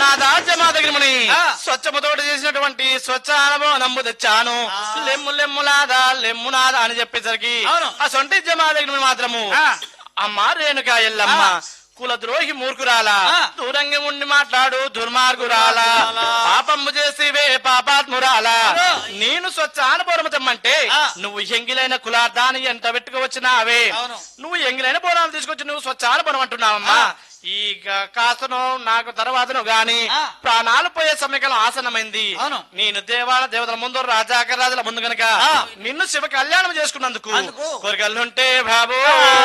నా దాజ్యమాదగిరిమని ఆ. స్వచ్ఛముతోటి చేసినటువంటి స్వచ్ఛ అనుభవం తెచ్చాను లెమ్ము లెమ్ములాదా లెమ్మునాదా అని చెప్పేసరికి అవును. ఆ సొంటి జమాదగిరిమని మాత్రము ఆ. అమ్మా రేణుకా ఎల్లమ్మ ఆ. కుల ద్రోహి మూర్ఖురాలా ఆ. దూరంగా ఉండి మాట్లాడు దుర్మార్గురాలా దుర్మార్గురాలా. పాపము చేసివే పాపాత్మురాలా అవును. నేను స్వచ్ఛ అనుభవం తెమ్మంటే ఆ. నువ్వు ఎంగిలైన కులార్థాన్ని ఎంత పెట్టుకువచ్చినావే అవును. నువ్వు ఎంగిలైన బోనాలు తీసుకొచ్చి నువ్వు స్వచ్ఛ అనుభవం అంటున్నావమ్మా ఆ. ఈ గ- కాస్తను నాకు తర్వాతను గాని ఆ. ప్రాణాలు పోయే సమయకాలం ఆసనమైంది అవును. నేను దేవాల దేవతల ముందు రాజాకరాజుల ముందు గనక ఆ. నిన్ను శివ కళ్యాణం చేసుకున్నందుకు అందుకు. కోరికలుంటే బాబు